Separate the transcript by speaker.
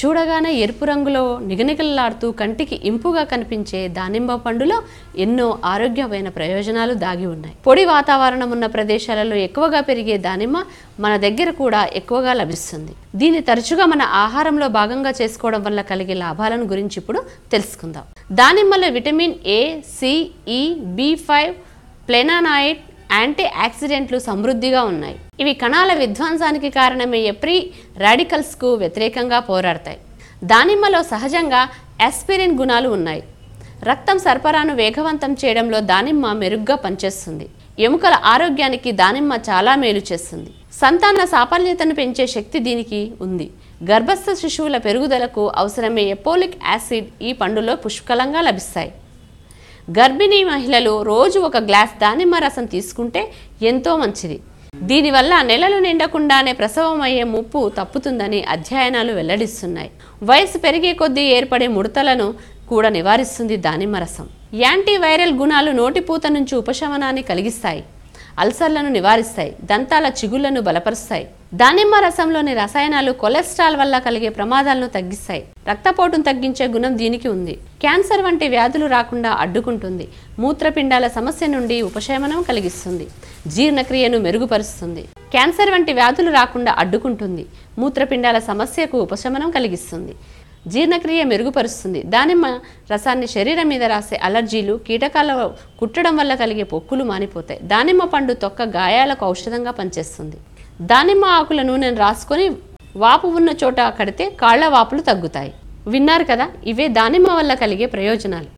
Speaker 1: చూడగానే ఎరుపు రంగులో నిగనిగలాడుతూ కంటికి ఇంపుగా కనిపించే దానిమ్మ పండులో ఎన్నో ఆరోగ్యమైన ప్రయోజనాలు దాగి ఉన్నాయి పొడి వాతావరణం ఉన్న ప్రదేశాలలో ఎక్కువగా పెరిగే దానిమ్మ మన దగ్గర కూడా ఎక్కువగా లభిస్తుంది దీన్ని తరచుగా మన ఆహారంలో భాగంగా చేసుకోవడం వల్ల కలిగే లాభాలను గురించి ఇప్పుడు తెలుసుకుందాం దానిమ్మలో vitamin A C E B five flavonoid anti ఆక్సిడెంట్లు సమృద్ధిగా ఉన్నాయి ఇవి కణాల విధ్వంసానికి కారణమయ్యే ప్రీ రాడికల్స్కు వ్యతిరేకంగా పోరాడతాయి దానిమ్మలో సహజంగా ఆస్పిరిన్ గుణాలు ఉన్నాయి రక్తం సరఫరాను వేగవంతం చేయడంలో దానిమ్మ మెరుగ్గా పనిచేస్తుంది ఎముకల ఆరోగ్యానికి దానిమ్మ చాలా మేలు చేస్తుంది సంతాన సాఫల్యతను పెంచే శక్తి దీనికి ఉంది గర్భస్థ శిశువుల పెరుగుదలకు అవసరమయ్యే పోలిక్ యాసిడ్ ఈ పండులో పుష్కలంగా లభిస్తాయి గర్భిణీ మహిళలు రోజు ఒక గ్లాస్ దానిమ్మ రసం తీసుకుంటే ఎంతో మంచిది దీనివల్ల నెలలు నిండకుండానే ప్రసవం అయ్యే ముప్పు తప్పుతుందని అధ్యయనాలు వెల్లడిస్తున్నాయి వయసు పెరిగే కొద్దీ ఏర్పడే ముడతలను కూడా నివారిస్తుంది దానిమ్మ రసం యాంటీ వైరల్ గుణాలు నోటిపూత నుంచి ఉపశమనాన్ని కలిగిస్తాయి అల్సర్లను నివారిస్తాయి దంతాల చిగుళ్లను బలపరుస్తాయి దానిమ్మ రసంలోని రసాయనాలు కొలెస్ట్రాల్ వల్ల కలిగే ప్రమాదాలను తగ్గిస్తాయి రక్తపోటును తగ్గించే గుణం దీనికి ఉంది క్యాన్సర్ వంటి వ్యాధులు రాకుండా అడ్డుకుంటుంది మూత్రపిండాల సమస్య నుండి ఉపశమనం కలిగిస్తుంది జీర్ణక్రియను మెరుగుపరుస్తుంది క్యాన్సర్ వంటి వ్యాధులు రాకుండా అడ్డుకుంటుంది మూత్రపిండాల సమస్యకు ఉపశమనం కలిగిస్తుంది జీర్ణక్రియ మెరుగుపరుస్తుంది దానిమ్మ రసాన్ని శరీరం మీద రాసే అలర్జీలు కీటకాల కుట్టడం వల్ల కలిగే పొక్కులు మానిపోతాయి దానిమ్మ పండు తొక్క గాయాలకు ఔషధంగా పనిచేస్తుంది దానిమ్మ ఆకుల నూనెను రాసుకొని వాపు ఉన్న చోట కడితే కాళ్ల వాపులు తగ్గుతాయి విన్నారు కదా ఇవే దానిమ్మ వల్ల కలిగే ప్రయోజనాలు